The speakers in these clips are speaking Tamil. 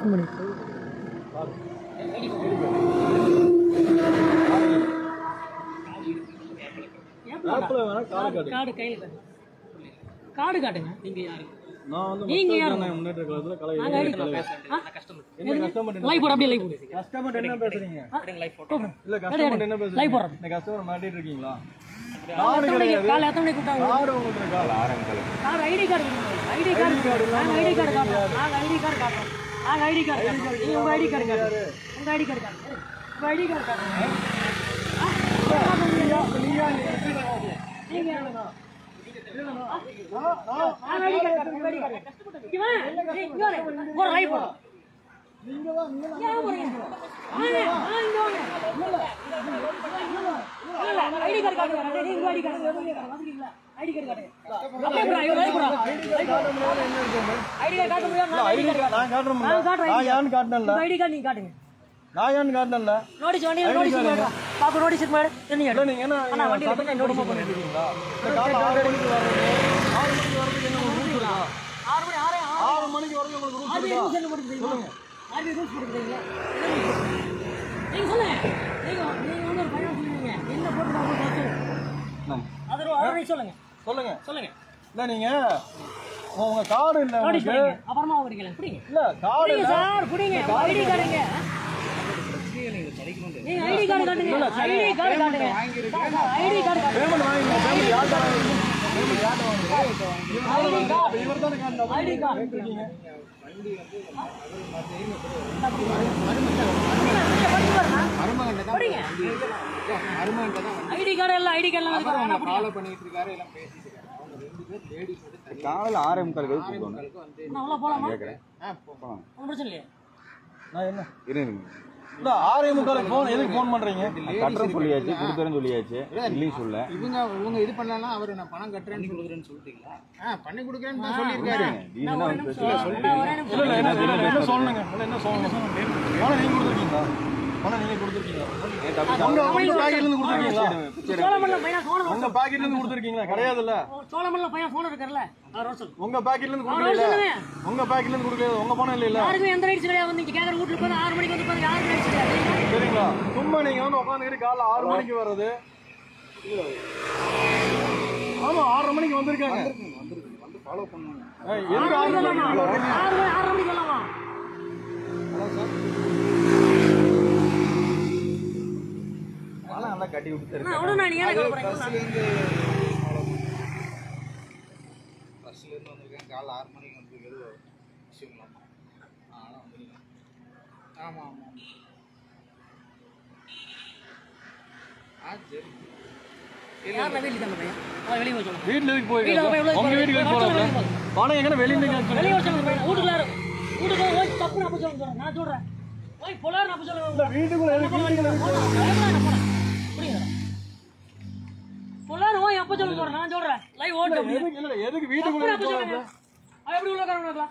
ஓப்பன் பண்ணி ஆப்பில் வேணா கார்டு காட்டு கார்டு கையில் காட்டுங்க கார்டு காட்டுங்க நீங்க யாரு நான் வந்து நீங்க மக்கள் யாரு? ஜனநாயக முன்னேற்ற கழகத்தில் கலை நாங்க ஐடி என்ன கஸ்டமர் லைவ் போட அப்படியே லைவ் போடு கஸ்டமர் என்ன பேசுறீங்க கூப்பிடுங்க. இல்ல கஸ்டமர் என்ன லைவ் பேசுறீங்க போடுறோம் இந்த கஸ்டமர் மாட்டிட்டு இருக்கீங்களா எத்தனை மணிக்கு காலைல எத்தனை மணிக்கு கூப்பிட்டாங்க கார்டு உங்களுக்கு இருக்கா நாங்க ஐடி கார்டு ஐடி கார்டு நாங்க ஐடி கார்டு காட்டுறோம் நாங்க ஐடி கார்டு காட்டுறோம் நாங்க ஐடி கார்டு காட்டுறோம் நீங்க உங்க ஐடி கார்டு காட்டுங்க உங்க ஐடி கார்டு காட்டுங்க உங்க ஐடி கார்டு காட்டுங்க ஆ? நீங்க நீங்க நாங்க ஐடி கார்டு காட்டுறோம் உங்க ஐடி கார்டு இங்க வா. ஏய், இங்க வாங்க. ஒரு லைவ் போடுறோம் இங்க போறீங்க வாங்க ஆ, இங்க வாங்க இல்ல, இல்ல, ஐடி கார்டு காட்டுங்க டேய், நீங்க ஐடி கார்டு வந்துருக்கீங்களா ஐடி கார்டு காட்டுங்க அப்படியே bro, ஐயோ, லைவ் போடுறோம் ஐடி கார்டு காட்ட முடியாது நான் ஐடி கார்டு நான் காட்டுறேன் நான் காட்டுறேன் நான் ஏன்னு காட்டினேன்ல உங்க ஐடி கார்டு நீங்க காட்டுங்க நான் ஏன்னு காட்டினேன்ல நோட்டீஸ் வண்டியில் நோட்டீஸ் மேடம் பாப்பா நோட்டீஸ் மேடம் என்ன இல்ல நீங்க என்ன அண்ணா, வண்டியில சட்டத்தை போய் நோட்டீஸ் பண்ணிட்டு இருக்கீங்களா இந்த காலைல ஆறு மணிக்கு வர்றது ஆறு மணிக்கு வர்றதுக்கு என்ன உங்களுக்கு ரூல்ஸ் இருக்கா ஆறு மணி ஆறு ஆறு ஆறு மணிக்கு வரைக்கும் உங்களுக்கு ரூல்ஸ் ஆறு இருக்கா ரூல்ஸ் என்ன போட்டுருக்கீங்க ஆறு ரூல்ஸ் போட்டுருக்கீங்க நீங்க சொல்லுங்க நீங்க நீங்க வந்து ஒரு பையன் சொல்லுவீங்க என்ன போட்டு உங்களுக்கு என்ன? அது ஒரு ஆறு நிமிஷம் சொல்லுங்க சொல்லுங்க சொல்லுங்க இல்ல நீங்க உங்க கார்டு இல்ல நோட்டீஸ் உங்களுக்கு பண்ணுங்க அப்புறமா வரீங்களா புடிங்க இல்ல கார்டு புடிங்க இல்ல சார் புடிங்க ஐடி கார்டுங்க நீங்க ஐடி கார்டு காட்டுங்க ஐடி கார்டு காட்டுங்க ஐடி கார்டு காட்டுங்க பேமெண்ட் வாங்கிங்க பேமெண்ட் யார்கிட்ட வாங்கிங்க பேமெண்ட் யார்கிட்ட வாங்குறீங்க இவர் தானே காட்டினா ஐடி கார்டு இருக்கீங்க படிங்க ஐடி கார்டு எல்லாம் ஐடி கார்டு எல்லாம் ஃபாலோ பண்ணிட்டு இருக்காரு எல்லாம் பேசிட்டு இருக்காரு அவங்க ரெண்டு பேர் லேடிஸ் வந்து காலையில் ஆறே முக்கால் கழுவு கூப்பிடுவாங்க நான் உள்ள போலாமா ஆ போகலாம் ஒன்றும் பிரச்சனை இல்லையா நான் என்ன இருங்க இல்ல ஆறே முக்காலுக்கு போன் எதுக்கு ஃபோன் பண்றீங்க கட்டுறேன்னு சொல்லியாச்சு கொடுக்குறேன்னு சொல்லியாச்சு இல்லைன்னு சொல்ல இவங்க இவங்க இது பண்ணலாம் அவர் நான் பணம் கட்டுறேன்னு சொல்லுறேன்னு சொல்லிட்டீங்களா ஆ பண்ணி கொடுக்குறேன்னு தான் சொல்லியிருக்காரு டீசனா வந்து பேசல நான் ஒரே நிமிஷம் இல்ல இல்ல என்ன என்ன சொல்லணுங்க இல்ல என்ன சொல்லணும் பணம் நீங்க கொடுத்துருக்கீங்களா பணம் நீங்க கொடுத்துருக்கீங்களா உங்க உங்க பாக்கெட்ல இருந்து கொடுத்துருக்கீங்களா சோழமல்ல பையன் ஃபோன் உங்க பாக்கெட்ல இருந்து கொடுத்துருக்கீங்களா கிடையாதுல்ல சோழமல்ல பையன் ஃபோன் இருக்கார்ல அவர் வர சொல்லு உங்க பாக்கெட்ல இருந்து அவர் கொடுக்கல சொல்லுங்க உங்க பாக்கெட்ல இருந்து கொடுக்கல உங்க பணம் இல்ல யாருக்குமே எந்த ரைட்ஸ் கிடையாது வந்து இங்க கேக்குற வீட்டுல போய் ஆறு மணிக்கு வந்து பாருங்க யாருக்கு ரைட்ஸ் கிடையாது சரிங்களா சும்மா நீங்க வந்து உட்காந்துக்கிட்டு காலைல ஆறு மணிக்கு வர்றது ஆமா ஆறரை மணிக்கு வந்திருக்காங்க வந்து ஃபாலோ பண்ணுவாங்க ஏய், எதுக்கு ஆறு மணிக்கு வர்றீங்க? ஆறு மணி ஆறு மணிக்கு வரலாமா பணம் நல்லா கட்டி விட்டு நான் அவ்வளோ நான் நீங்க என்ன போறேன் பஸ்லேருந்து ஃபாலோ பண்ணுவாங்க பஸ்லேருந்து வந்திருக்கேன் காலைல ஆறு மணிக்கு வந்திருக்கிறது விஷயம் இல்லாமல் ஆனால் வந்திருக்கேன் ஆமாம் ஆமாம் ஆ சரி யார் வெளியே தான் பையன் அவன் வெளியே வர சொல்லுங்க வீட்டுல எதுக்கு வீட்டுல போய் போயிருக்காங்க உள்ள உங்க வீட்டுக்கு எதுக்கு உட்காரு. போறாங்க பணம் எங்க வெளியில இருந்து கேட்க வெளியே வர சொல்லுங்க பையன் வீட்டுக்குள்ள வீட்டுக்கு போய் தப்பு நான் சொல்லுங்க நான் சொல்றேன் ஓய் பொலார் நான் சொல்லுங்க வீட்டுக்குள்ள எதுக்கு வீட்டுக்குள்ள எதுக்கு? பொலார் ஓய் அப்ப சொல்லுங்க போறேன் நான் சொல்றேன் லைவ் ஓட்டு எதுக்கு இல்ல எதுக்கு வீட்டுக்குள்ள எதுக்கு போறாங்க அவன் எப்படி உள்ள உட்கார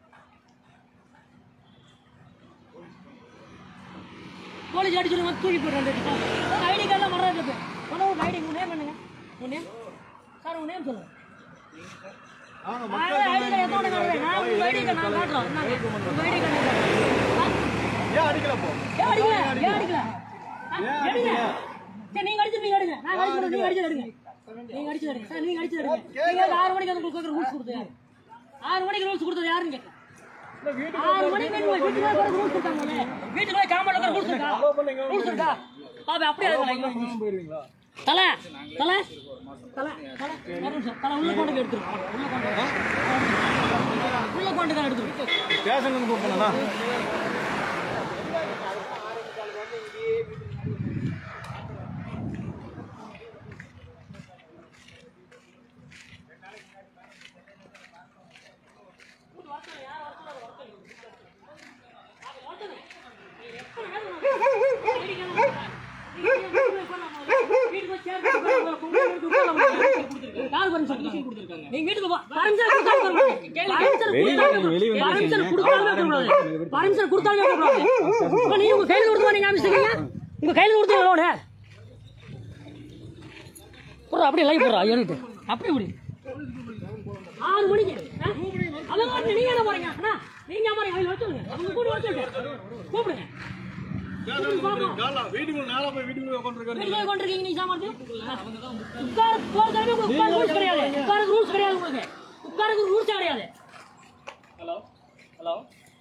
போலீஸ் அடிச்சு சொல்லி வந்து தூக்கி போடுறேன் ஐடி கார்டெலாம் வர்றது ஒன்று ஒரு ஐடி உங்க நேம் என்னங்க உங்க நேம் சார் உங்க நேம் சொல்லுங்க ஆமா ஐடி கார்டு எத்தோட காட்டுறேன் நான் உங்க ஐடி கார்டு நான் காட்டுறோம் இந்தாங்க. உங்க ஐடி கார்டு ஏன் அடிக்கல போ ஏன் அடிக்கல ஏன் அடிக்கல ஆ, எடுங்க சரி நீங்க அடிச்சு நீங்க எடுங்க நான் அடிச்சு நீங்க அடிச்சு எடுங்க நீங்க அடிச்சு எடுங்க சார் நீங்க அடிச்சு எடுங்க நீங்க வந்து ஆறு மணிக்கு வந்து உங்களுக்கு ரூல்ஸ் கொடுத்தது யாரு ஆறு மணிக்கு ரூல்ஸ் கொடுத்தது யாருன்னு கேட்க ஆறு மணிக்கு வேணும் வீட்டுக்கு போய் ரூல்ஸ் கொடுத்தாங்க வீட்டுக்கு போய் காம்பவுண்ட் ரூல்ஸ் இருக்கா ரூல்ஸ் இருக்கா பாப்பா அப்படியே இருக்கலாம் போயிருவீங்களா தலை தலை தலை தலை ஒரு நிமிஷம் தலை உள்ள கொண்டு எடுத்துருக்கோம் உள்ள கொண்டு உள்ள கொண்டு தான் எடுத்துருக்கோம் ஸ்டேஷன்ல இருந்து கூப்பிடணும் நீங்க வீட்டுக்கு போ பர்மிஷன் கொடுத்தாலுமே பர்மிஷன் கொடுத்தாலுமே கூடாது இப்ப நீங்க உங்க கையில கொடுத்து நீங்க காமிச்சிட்டீங்க உங்க கையில கொடுத்து லோடு போடுற அப்படியே லைவ் போடுறா ஏறிட்டு அப்படியே விடு ஆறு மணிக்கு ஆ? அதான் வந்து நீங்க என்ன போறீங்க அண்ணா நீங்க அம்மா வர சொல்லுங்க அவங்க கூட வர சொல்லுங்க கூப்பிடுங்க வீட்டுக்குள்ள நேரா போய் வீட்டுக்குள்ள உட்காந்துருக்காரு வெளியே கொண்டிருக்கீங்க நீங்க சாமான் உட்கார போற தடவை உட்கார ரூல்ஸ் கிடையாது உட்கார ரூல்ஸ் கிடையாது உங்களுக்கு உட்காருக்கு ரூல்ஸ் கிடையாது ஹலோ ஹலோ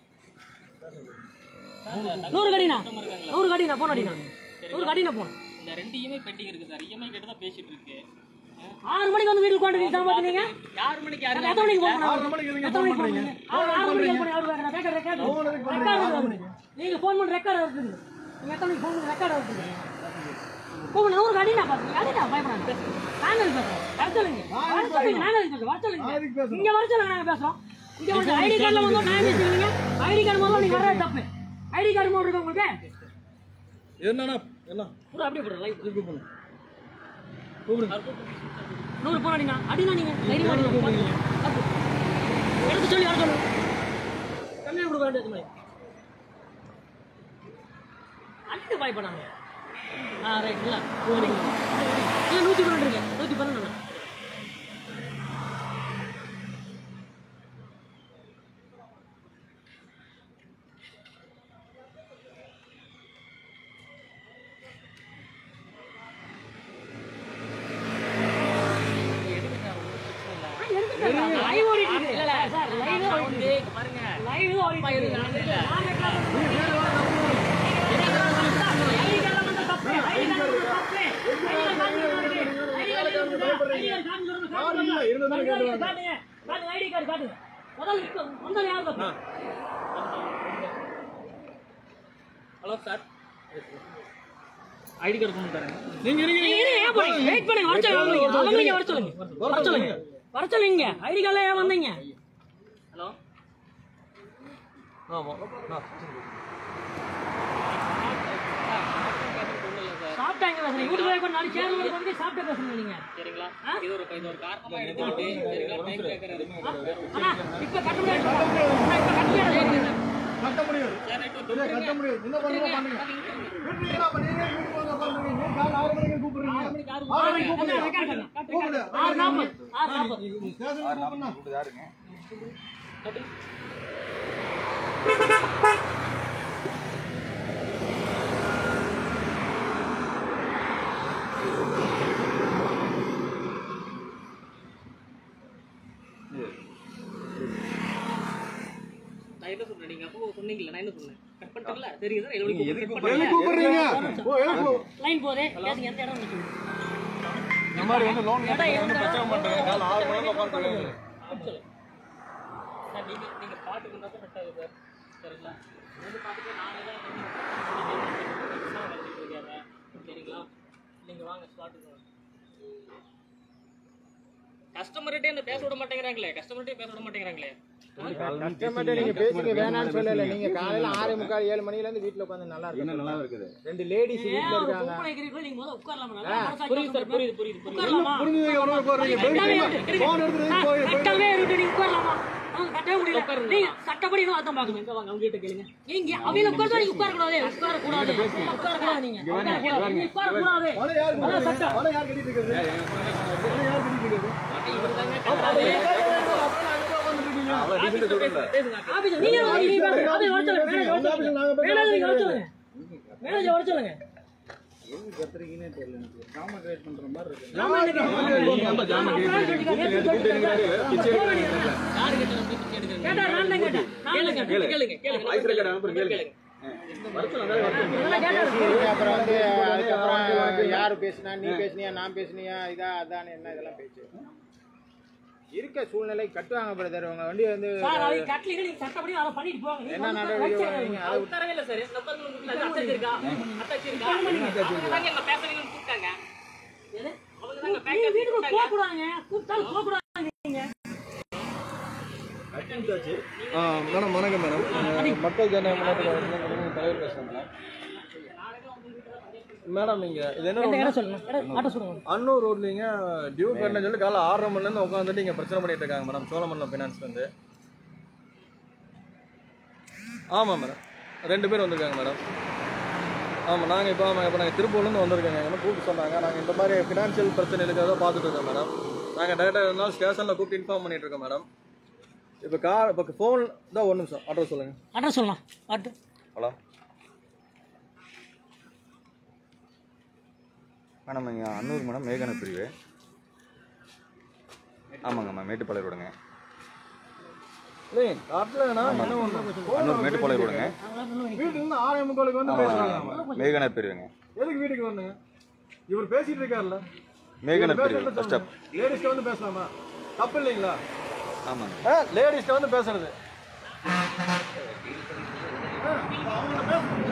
நூறு கடினா நூறு கடினா போன் அடினா நூறு கடினா போன் இந்த ரெண்டு இஎம்ஐ பெண்டிங் இருக்கு சார் இஎம்ஐ கிட்ட தான் பேசிட்டு இருக்கு ஆறு மணிக்கு வந்து வீட்டுக்கு கொண்டு சாமான் நீங்க யாரு மணிக்கு யாரு எத்தனை மணிக்கு போன் ஆறு மணிக்கு எதுக்கு எத்தனை மணிக்கு போன் ஆறு ஆறு மணிக்கு போன் அவரு நான் ரெக்கார்ட் ரெக்கார்ட் ரெக்கார்ட் நீங்க போன் பண்ணி ரெக்கார்ட் இருக்குது நீங்க எத்தனை மணிக்கு போன் பண்ணி ரெக்கார்ட் இருக்குது கூப்பிடு நூறு கடினா பாருங்க அடினா பயப்படாங்க நாங்க எதுக்கு பேசுறோம் வர சொல்லுங்க வர சொல்லுங்க நாங்க எதுக்கு பேசுறோம் வர சொல்லுங்க இங்க வர சொல்லுங்க நாங்க பேசுறோம் இங்க வந்து ஐடி கார்டுல வந்து நான் பேசுறீங்க ஐடி கார்டு முதல்ல நீங்க வர்றது தப்பு ஐடி கார்டு மோடு இருக்கு உங்களுக்கு என்னண்ணா என்ன பூரா அப்படியே போடுற லைட் திருப்பி போடு நூறு போன அடினா அடினா நீங்க தைரியமா அடிங்க தப்பு. எடுத்து சொல்லி வர சொல்லு கம்மியாக கொடுக்க வேண்டியது மாதிரி அடிட்டு பயப்படாங்க ஆ ரைட் இல்லை இல்லை நூற்றி பன்னெண்டு இருக்கு நூற்றி பன்னெண்டு லைவ் ஓடிட்டு இருக்கு இல்ல சார் லைவ் ஓடிட்டு இருக்கு பாருங்க லைவ் ஓடிட்டு இருக்கு நான் record hello sir ID card கொண்டு தரேன் நீங்க இருக்கீங்க வெயிட் பண்ணுங்க வர சொல்லுங்க அவங்களீங்க வர சொல்லுங்க வர சொல்லுங்க வர சொல்லுங்க ஐடி கார்டில் ஏன் வந்தீங்க ஹலோ ஆமா நான் சாப்பிட்டாங்க பேசுறீங்க வீட்டுக்கு போய் நாலு சேர் வந்து சாப்பிட்டு பேசுறீங்க நீங்க சரிங்களா இது ஒரு இது ஒரு காரணமா எடுத்துக்கிட்டு சரிங்களா டைம் கேட்கறாரு ஆனா இப்ப கட்ட முடியாது இப்ப கட்ட முடியாது கட்ட முடியாது சார் ரைட் இல்ல, கட்ட முடியாது என்ன பண்ணுங்க பண்ணுங்க வீட்டுக்கு என்ன பண்ணீங்க வீட்டுக்கு வந்து உட்காந்துருக்கீங்க நீங்க காலைல ஆறு மணிக்கு கூப்பிடுறீங்க ஆறு மணிக்கு கூப்பிடுங்க கூப்பிடு ஆறு நாற்பது ஆறு நாற்பது ஸ்டேஷனுக்கு கூப்பிடுனா யாருங்க நான் என்ன சொன்னேன் நீங்க அப்போ சொன்னீங்கல்ல நான் என்ன சொன்னேன் கட் பண்ணிட்டீங்களா தெரியுது சார் நீங்க எழுதி எதுக்கு கட் எதுக்கு கூப்பிடுறீங்க ஓ எதுக்கு லைன் போதே பேசுங்க எந்த இடம் நிற்குது இந்த மாதிரி வந்து லோன் வந்து பிரச்சனை பண்றேன் காலைல ஆறு மணிக்கு உட்காந்துருக்கீங்க சார் நீங்க நீங்க பாட்டுக்கு இருந்தா தான் கரெக்டாக சார் சரிங்களா வந்து பார்த்துட்டு நானே தான் வந்து இருக்காங்க சரிங்களா நீங்க வாங்க ஸ்பாட்டுக்கு வாங்க கஸ்டமர்கிட்டே என்ன பேச விட மாட்டேங்கிறாங்களே கஸ்டமர்கிட்டே பேச விட மாட்டேங்கிறாங்களே கஸ்டமர்கிட்ட நீங்க பேசுங்க வேணாம்னு சொல்லல நீங்க காலையில ஆறு முக்கால் ஏழு மணில இருந்து வீட்டுல உட்காந்து நல்லா என்ன இருக்கு நல்லா இருக்குது ரெண்டு லேடிஸ் ஏன் வீட்டுல ஒரு இருக்காங்க பொம்பளை இருக்கிறீங்களோ நீங்க முதல்ல உட்காரலாமா நல்லா மனசாட்சி புரியுது சார் புரியுது புரியுது புரியுது உட்காரலாமா புரிஞ்சு எவ்வளவு உட்காருங்க கட்டாவே இருக்கு. போன் எடுத்துட்டு போய் கட்டாவே இருக்கு நீங்க உட்காரலாமா அவங்க கட்டவே முடியல நீங்க சட்டப்படி இன்னும் அதான் பாக்கணும் எங்க வாங்க அவங்க கிட்ட கேளுங்க நீங்க அவங்க உட்கார்ந்தா நீங்க உட்கார கூடாது உட்கார கூடாது உட்கார கூடாது நீங்க உட்கார கூடாது நீங்க உட்கார கூடாது பணம் யார் அதான் சட்டம் பணம் யார் கட்டிட்டு இருக்கிறது பணம் யார் கட்டிட்டு இருக்கிறது அவ்வளவு டீசெண்டா சொல்றேன்ல ஆபீஸ் நீங்க வாங்க, நீங்க பேசுங்க. ஆபீஸ் வர சொல்லுங்க மேனேஜர் வர சொல்லுங்க மேனேஜர் வர சொல்லுங்க யாரு கிட்ட வந்து பிச்சை எடுக்கிறது கேட்டா நான் தான் கேட்டேன் நான் தான் கேட்டேன் கேளுங்க கேளுங்க வாய்ஸ் ரெக்கார்ட் அனுப்புறேன் கேளுங்க இதெல்லாம் கேட்டா நீங்க அப்புறம் வந்து அதுக்கப்புறம் யாரு பேசினா நீ பேசுனியா நான் பேசுனியா இதா அதான் என்ன இதெல்லாம் பேச்சு இருக்க சூழ்நிலை கட்டுவாங்க பிரதர் உங்க வண்டி வந்து சார் அது கட்லிங்க நீங்க சட்டப்படி அதை பண்ணிட்டு போங்க நீங்க என்ன வந்து நடவடிக்கை வச்சு- நீங்க அதை உத்தரவே இல்ல சார் இந்த பக்கம் உங்களுக்கு அட்டாச் இருக்கா அட்டாச் இருக்கா அவங்க தாங்க எங்க பேசுறீங்கன்னு கூப்பிட்டாங்க எது? அவங்க தாங்க பேக் நீங்க வீட்டுக்கு போக கூடாதுங்க கூப்பிட்டாலும் போக கூடாது நீங்க ஆ மேடம் வணக்கம் மேடம் மக்கள் ஜன முன்னேற்ற கழகத்தின் தலைவர் பேசுறேன் மேடம் மேடம் நீங்க இது என்ன எந்த road? இடம் சொல்லுங்க இடம் ஆட்டோ சொல்லுங்க அன்னூர் ரோட்லீங்க டியூ கட்டணும் சொல்லி காலைல ஆறரை மணிலேருந்து உட்காந்துட்டு இங்கே பிரச்சனை பண்ணிட்டு இருக்காங்க மேடம் சோழமண்டலம் ஃபினான்ஸ்லேருந்து ஆமாம் மேடம் ரெண்டு பேர் வந்திருக்காங்க மேடம் ஆமாம் நாங்கள் இப்போ ஆமாம் இப்போ நாங்கள் திருப்பூர்லேருந்து வந்திருக்கோங்க எங்களை கூப்பிட்டு சொன்னாங்க நாங்கள் இந்த மாதிரி ஃபினான்ஷியல் பிரச்சனை இருக்கிறத பார்த்துட்டு இருக்கோம் மேடம் நாங்கள் டேரெக்டாக இருந்தாலும் ஸ்டேஷனில் கூப்பிட்டு இன்ஃபார்ம் பண்ணிட்டு இருக்கோம் மேடம் இப்போ கார் இப்போ ஃபோன் தான் ஒரு நிமிஷம் அட்ரஸ் சொல்லுங்க அட்ரஸ் சொல்லலாம் அட்ரஸ் ஹலோ மேடம் இங்கே அன்னூர் மேடம் மேகன பிரிவு ஆமாங்கம்மா மேட்டுப்பாளையம் ரோடுங்க இல்லைங்க காட்டில் என்ன ஒன்று அன்னூர் மேட்டுப்பாளையம் ரோடுங்க வீட்டுல இருந்து ஆறே முக்காலுக்கு வந்து பேசுறாங்க ஆமாம் மேகன பிரிவுங்க எதுக்கு வீட்டுக்கு வரணுங்க இவர் பேசிட்டு இருக்காருல்ல மேகன பிரிவு ஃபஸ்ட் ஸ்டாப் லேடிஸ்க்கு வந்து பேசலாமா தப்பு இல்லைங்களா ஆமாங்க லேடிஸ்க்கு வந்து பேசுறது ஆ, அவங்கள பேசுறீங்க.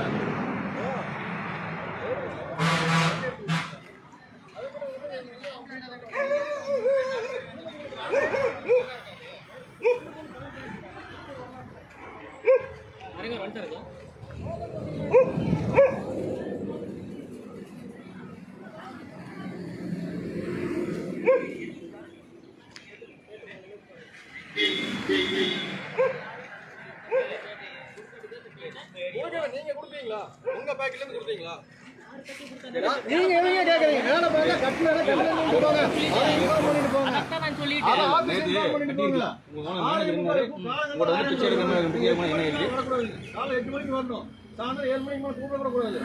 ஓகேவா, நீங்க கொடுத்தீங்களா உங்க பேக்கெட்ல இருந்து கொடுத்தீங்களா நீங்க எதுங்க கேக்குறீங்க வேலை பார்த்தா கட்டு வேலை கட்டு வேலை போங்க அதை இன்ஃபார்ம் பண்ணிட்டு போங்க அதான் நான் சொல்லிட்டு அதை ஆபீஸ் இன்ஃபார்ம் பண்ணிட்டு போங்க ஆறு முக்காலுக்கு உங்களோட வந்து பிச்சை எடுக்காம பிச்சை எடுக்காம என்ன இருக்கு வரக்கூடாது. காலை எட்டு மணிக்கு வரணும் சாயந்தரம் ஏழு மணிக்கு மேல கூப்பிட வரக்கூடாது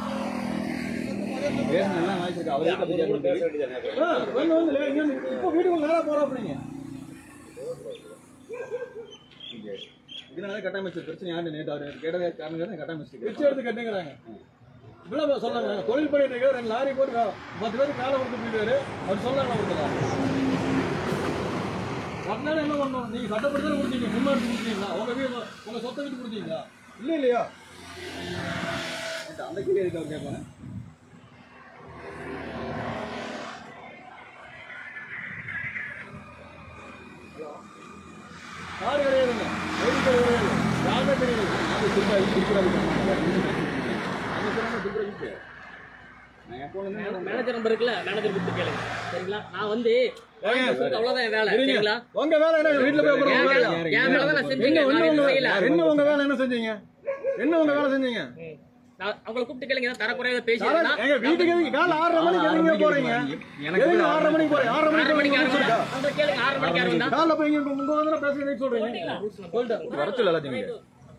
பேசணும் வாய்ச்சிருக்கு அவரே பிச்சை ஆ, வந்து வந்து லே- இங்க வந்து இப்போ வீட்டுக்கு நேரா போறோம் அப்படிங்க இதனால கட்டமைச்சு பிரச்சனை யாரு நேற்று அவர் கேட்டதே காரணம் கட்டமைச்சு பிச்சை எடுத்து கட்டுங்கிறாங்க இவ்வளவு சொன்னாங்க தொழில் பண்ணிட்டு இருக்காரு ரெண்டு லாரி போட்டு கா- பத்து பேருக்கு காலை கொடுத்து போயிட்டாரு அவர் சொன்னாங்க ஒருத்தர் அதனால என்ன பண்ணணும் நீங்க சட்டப்படி தானே கொடுத்தீங்க முன்னாடி கொடுத்தீங்களா உங்க வீடு உங்க சொத்தை வீட்டு கொடுத்தீங்களா இல்ல இல்லையா அந்த கேள்வி எதுக்கு அவர் கேட்பாங்க கார் கிடையாதுங்க வெடி கிடையாது யாருமே தெரியாது அது திருப்பா திருப்பூர் அந்த சொன்னாங்க திருப்பூர் நான் எப்போ வந்து மேனேஜர் நம்பர் இருக்குல்ல மேனேஜர் கொடுத்து கேளுங்க சரிங்களா நான் வந்து அவ்வளவுதான் என் வேலை சரிங்களா உங்க வேலை என்ன வீட்டுல போய் உட்கார்ந்து என் வேலை உட்காருங்க. என் வேலை தான் நான் செஞ்சேன் என்ன நான் ஒண்ணு எதுவும் உங்க செய்யல என்ன உங்க வேலை என்ன செஞ்சீங்க என்ன உங்க வேலை செஞ்சீங்க நான் அவங்களை கூப்பிட்டு கேளுங்க ஏதாவது தரக்குறையா காலை- பேசியிருந்தா எங்க வீட்டுக்கு எதுக்கு காலை ஆறரை மணிக்கு எதுங்க போறீங்க எதுக்கு ஆறரை மணிக்கு போறீங்க ஆறரை ஆறு மணிக்கு மணிக்கு வந்து யாரும் இருக்கா அவங்க கேளுங்க ஆறு மணிக்கு யாரும் வந்தா காலைல போய் இங்க உங்க வந்து பேசுறீங்க சொல்றீங்க சொல்லிட்டேன் வர சொல்ல எல்லாத்தையும்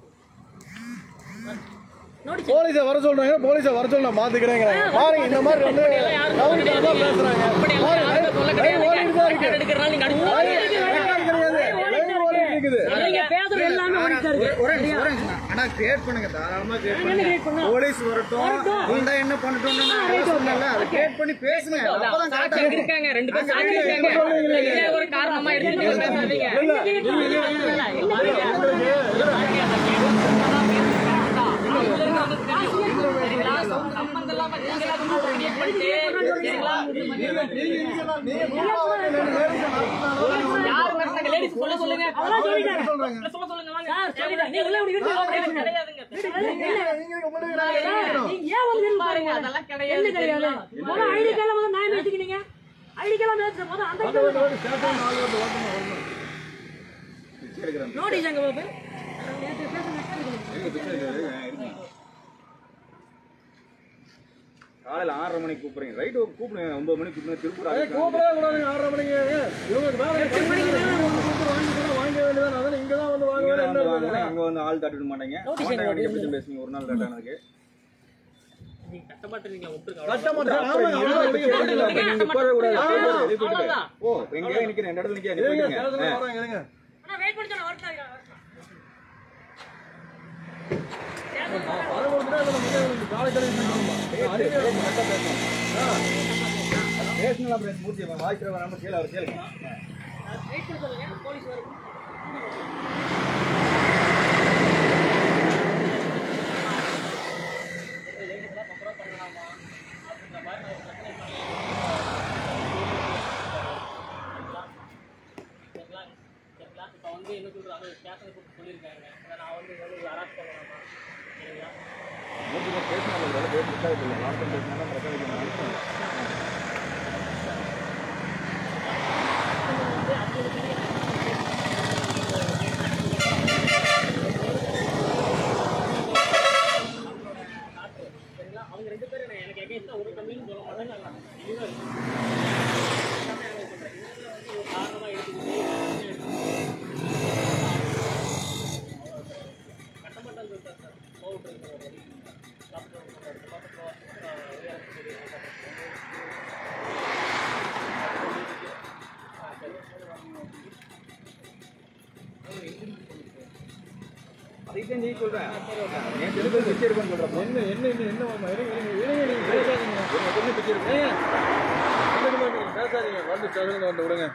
போலீஸை வர சொல்றாங்க போலீஸை வர சொல்ல நான் பாத்துக்கிறேங்க பாருங்க இந்த மாதிரி வந்து கவுன்சிலர் தான் பேசுறாங்க அப்படி எல்லாம் யாருமே சொல்ல கிடையாது ஓடிட்டு தான் இருக்கு record எடுக்கிறனால நீங்க அடிச்சு ரெக்கார்டு கிடையாது லைவ் ஓடிட்டு இருக்குது நீங்க பேசுறது எல்லாமே ஓடிட்டு இருக்கு ஒரே நிமிஷம், ஒரே நிமிஷம். ஆனா கிரியேட் பண்ணுங்க தாராளமா கிரியேட் என்ன பண்ணுங்க create பண்ணா? போலீஸ் வரட்டும் வந்தா என்ன பண்ணட்டும் சொன்னல அதை கிரியேட் பண்ணி பேசுங்க அப்பதான் சாட்சி கரெக்டா இருக்காங்க ரெண்டு பேரும் சாட்சி இருக்காங்க இதே ஒரு காரணமா எடுத்துட்டு பேசாதீங்க சம்பந்தம் இல்லாம நீங்க எல்லாத்தையும் create பண்ணிட்டு, சரிங்களா? யார் நடந்தாங்க? ladies சொல்ல சொல்லுங்க. அதெல்லாம் சொல்லிட்டாங்க. இல்ல, சொல்ல சொல்லுங்க வாங்க. சார், சொல்லிட்டாங்க. நீங்க உள்ள இப்படி வீட்டுக்கு வாங்க. கிடையாதுங்க. நீங்க ஏன் வந்து வீட்டுக்கு பாருங்க, பாருங்க அதெல்லாம் என்ன கிடையாது கிடையாது முதல்ல ஐடி கார்டுல முதல்ல நியாயம் வச்சுக்கினீங்க ஐடி கார்டுல வந்து முதல்ல அந்த நோட்டீஸ் அங்க பாப்பு நேத்து பேசுன காலையில ஆறரை மணிக்கு கூப்பிடுறீங்க ரைட் கூப்பிடுங்க ஒன்பது மணிக்கு கூப்பிடுங்க திருப்பூர் ஏய், கூப்பிடவே கூடாதுங்க ஆறரை மணிக்கு இவங்க வேலை எட்டு மணிக்கு வாங்கி கூட வாங்க வேண்டியதான் அதனால இங்க தான் வந்து வாங்க இங்க வேண்டிய வந்து என்ன வாங்கினா இருக்குது? அங்க வந்து ஆள் தட்டிட மாட்டீங்க அவன்கிட்ட அடிக்க பத்தி பேசுங்க ஒரு நாள் லேட் ஆனதுக்கு நீங்க கட்டமாட்டீங்களா ஒட்டுருக்க கட்ட மாட்டேன் ஆமா, அப்புறம் அவ்வளவுதான். இங்க நீங்க வந்து கேளுங்க. கேளுங்க. நீங்க போறவே கூடாது. ஆ, வெளியே போயிட்டு. அவ்வளவுதான். ஓ எங்கேயே நிக்கிறேன் இந்த இடத்துல நிக்க நீ இருங்க, போயிடுங்க கேளுங்க, ஆ. வரேன், இருங்க. அண்ணா வெயிட் பண்ணி சொல்ல வரட்டா அது ஒரு தடவை நம்ம வந்து காலை கழுவி போயிட்டு அறிவே பேசுங்களா அப்புறம் மூர்த்தி வாய்ஸ் வராம கேளு அவர் கேளுங்க வெயிட் பண்ணி சொல்லுங்க போலீஸ் வரும் சரிங்களா? சரிங்களா? இப்ப வந்து என்ன சொல்றாங்க ஸ்டேஷன் கூப்பிட்டு சொல்லியிருக்காங்க இதை நான் வந்து வந்து அரெஸ்ட் பண்ணலாமா சரிங்களா மூர்த்தி பேசினா வேலை பேச பிரச்சனை இல்லை லாஸ்ட் டைம் பேசினா பிரச்சனை இல்லை சரிங்களா அவங்க ரெண்டு பேரும் என்ன- எனக்கு எகேன்ஸ்டா ஒரு கம்ப்ளைண்ட் சொல்ல மாட்டாங்க நான் தெளிவா இருக்கேன். எல்லாமே நான் சொல்றேன். இதுல வந்து ஒரு காரணமா எடுத்துக்கிட்டு சொல்றேன் நேற்று எடுத்து பிச்சை எடுக்கணும்னு சொல்றப்போ என்ன என்ன என்ன என்ன மாமா இருங்க இருங்க இருங்க நீங்க பேசாதீங்க பிச்சை எடுக்கணும் ஏங்க என்னது மாமா நீங்க பேசாதீங்க வந்து சொல்லுங்க வந்து விடுங்க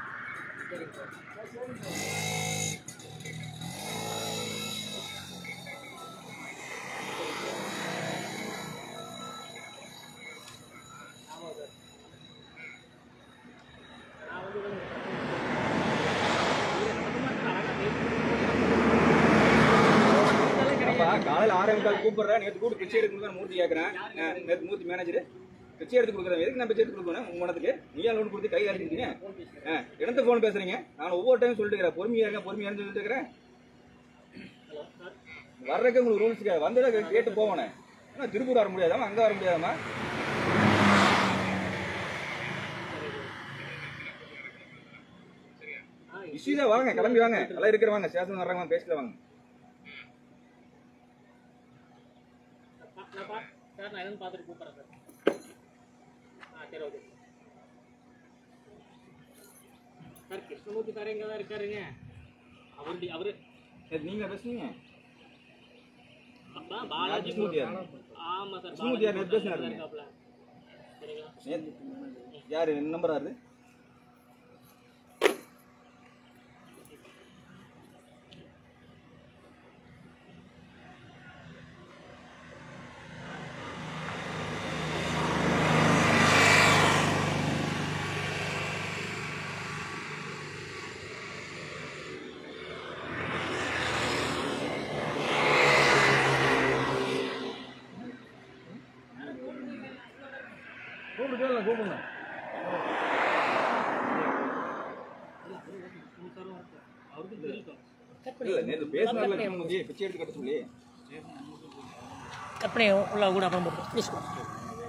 அப்பா காலையில ஆறே முக்கால் கூப்பிடுறேன் நேற்று கூட பிச்சை எடுக்கணும் தான் மூர்த்தி கேட்கறேன் அஹ், நேற்று மூர்த்தி மேனேஜர் பிச்சை எடுத்து கொடுக்குறேன் எதுக்கு நான் பிச்சை எடுத்து கொடுக்கணும் உங்க மனத்துக்கு நீங்க லோன் கொடுத்து கை அடிச்சிருக்கீங்க இடத்த போன் பேசுறீங்க நான் ஒவ்வொரு டைம் சொல்லிட்டு இருக்கிறேன் பொறுமையா இருங்க பொறுமையா இருந்து சொல்லிட்டு இருக்கிறேன் வர்றதுக்கு உங்களுக்கு ரூல்ஸ் வந்ததை கேட்டு போவானே ஆனா திருப்பூர் வர முடியாதாமா அங்க வர முடியாதாமா இஷ்யூ தான் வாங்க கிளம்பி வாங்க எல்லாம் இருக்கிறவாங்க ஸ்டேஷன் வர்றாங்க வாங்க, பேசிட்டு வாங்க நான் பா சார் நான் என்னன்னு பார்த்துட்டு கூப்பிட்றேன் சார் ஆ சரி ஓகே சார் கிருஷ்ணமூர்த்தி சார் எங்கே தான் இருக்காருங்க அவரு அவரு நேத்து நீங்க பேசுனீங்க அப்பா பாலாஜி கிருஷ்ணமூர்த்தி யாரு? ஆமா சார் கிருஷ்ணமூர்த்தி யார் நேத்து பேசினாரு? இருக்காப்ல சரிங்களா நேத்து யாரு நம்பர் ஆறு கூப்பிட்டு கேளுங்க கூப்பிடுங்க அவருக்கு தெரியும் இல்ல நேத்து பேசினார்ல கிருஷ்ணமூர்த்தி பிச்சை எடுத்து கட்ட சொல்லி கற்பனை உள்ள கூட அப்புறம் போட்டு ப்ளீஸ்